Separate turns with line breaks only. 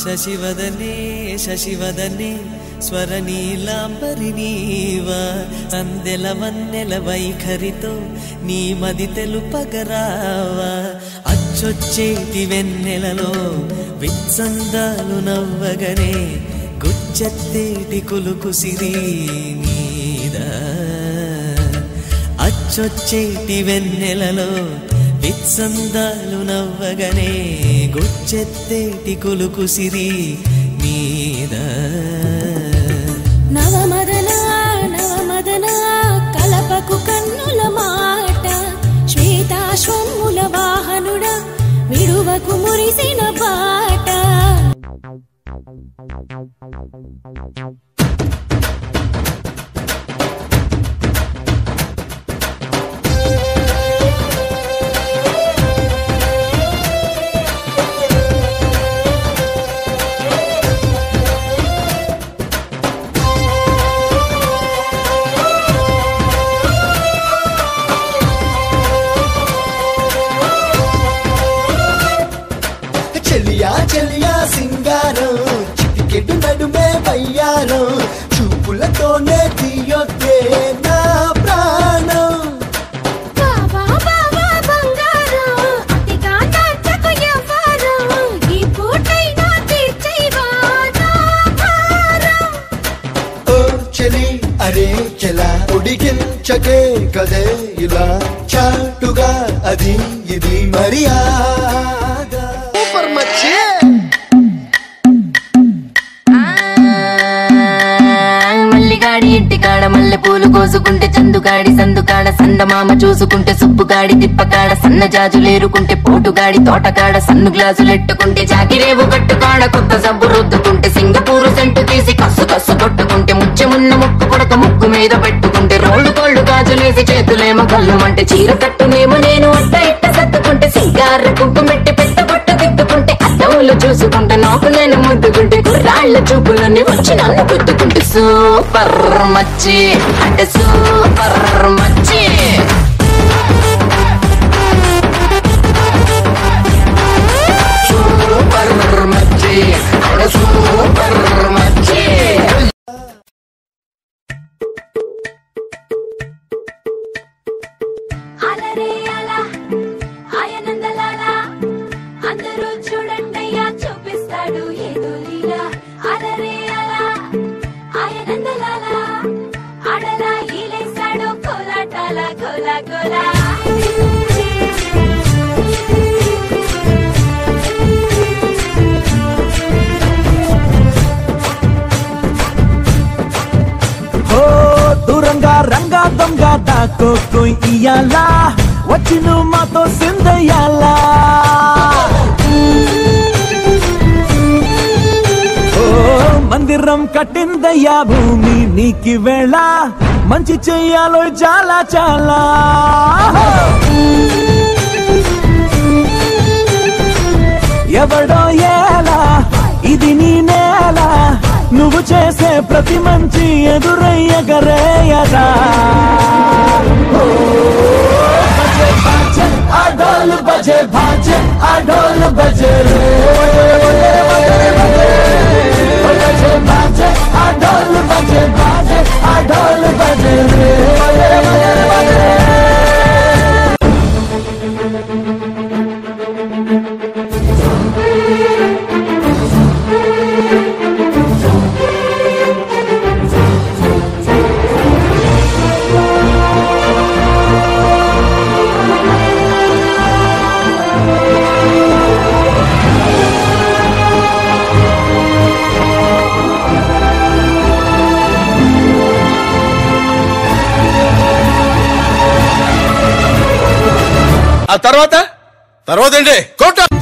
శశివదనే శశివదనే స్వరనీలాంబరి నీవ అందెల వన్నెల వైఖరితో నీ మది తెలుపగరావా అచ్చొచ్చేటి వెన్నెలలో విత్సందాలు నవ్వగనే గుచ్చెత్తేటి కులుకు సిరి మీద అచ్చొచ్చేటి వెన్నెలలో విత్సందాలు నవ్వగనే గుచ్చెత్తేటి కులుకు సిరి మీద
నవమదన నవమదన కలపకు కన్నుల మాట శ్వేతాశ్వముల వాహనుడ విడువకు మురిసిన పాట
చెలియా చెలియా సింగారం చిటికెడు నడుమే వయ్యారం చూపులతోనే తీయొద్దే నా ప్రాణం
బావా బావా బంగారం అతిగా నాటకు ఎవ్వరం ఈ పూటైనా తీర్చేవా నా భారం
ఓ చెలి అరే చెలా ఉడికించకే కదే ఇలా చాటుగా అది ఇది మర్యాద సూపర్ మచ్చే
మల్లిగాడి ఇంటికాడ మల్లె పూలు కోసుకుంటే చందుగాడి సందుకాడ సందమామ చూసుకుంటే సుబ్బుగాడి తిప్పకాడ సన్న జాజులేరుకుంటే పోటుగాడి తోటకాడ సన్ను గ్లాసులెట్టుకుంటే జాకిరేవు కట్టుకాడ కొత్త సబ్బు రుద్దుకుంటే సింగపూరు సెంటు తీసి కస్సు కస్సు కొట్టుకుంటే ముచ్చెమున్న ముక్కు కొడక ముక్కు మీద పెట్టుకుంటే రోడ్డు కోళ్ళు గాజులేసి చేతులేమో కళ్ళమంటే చీర కట్టునేమో నేను అట్ట ఇట్ట సర్దుకుంటే సింగార కుంకుమెట్టి పెట్ట బొట్ట తిట్టుకుంటే అద్దములు చూసుకుంటే నాకు నేను ముద్దుకుంటే కుర్రాళ్ళ చూపులన్నీ వచ్చి నన్ను గుద్దుకుంటే సూపర్ మచ్చి అంటే సూపర్ మచ్చి సూపర్ మచ్చి అంటే సూపర్ మచ్చి
అలరే అలా ఆయనందలాలా అందరూ చూడండయ్యా చూపిస్తాడు ఏదో లీలా అలరే అలా ఆయనందలాలా అడలా ఈలేశాడు కోలాటాల కోలా కోలా
ఓ దూరంగా రంగా దొంగ దాకోకు ఇయ్యాలా వచ్చి నువ్వు మాతో సిందయ్యాలా ఓ మందిరం కట్టిందయ్యా భూమి నీకి వేళ మంచి చెయ్యాలో చాలా చాలా ఎవడో ఎలా ఇది నీ నేల నువ్వు చేసే ప్రతి మంచి ఎదురయ్యగరేయరా బజే బాజే ఆ డోలు బజే బాజే ఆ డోలు బజే రే బజే బాజే ఆ డోలు బజే బాజే ఆ డోలు బజే రే
ఆ తర్వాత తర్వాత ఏంటి కోట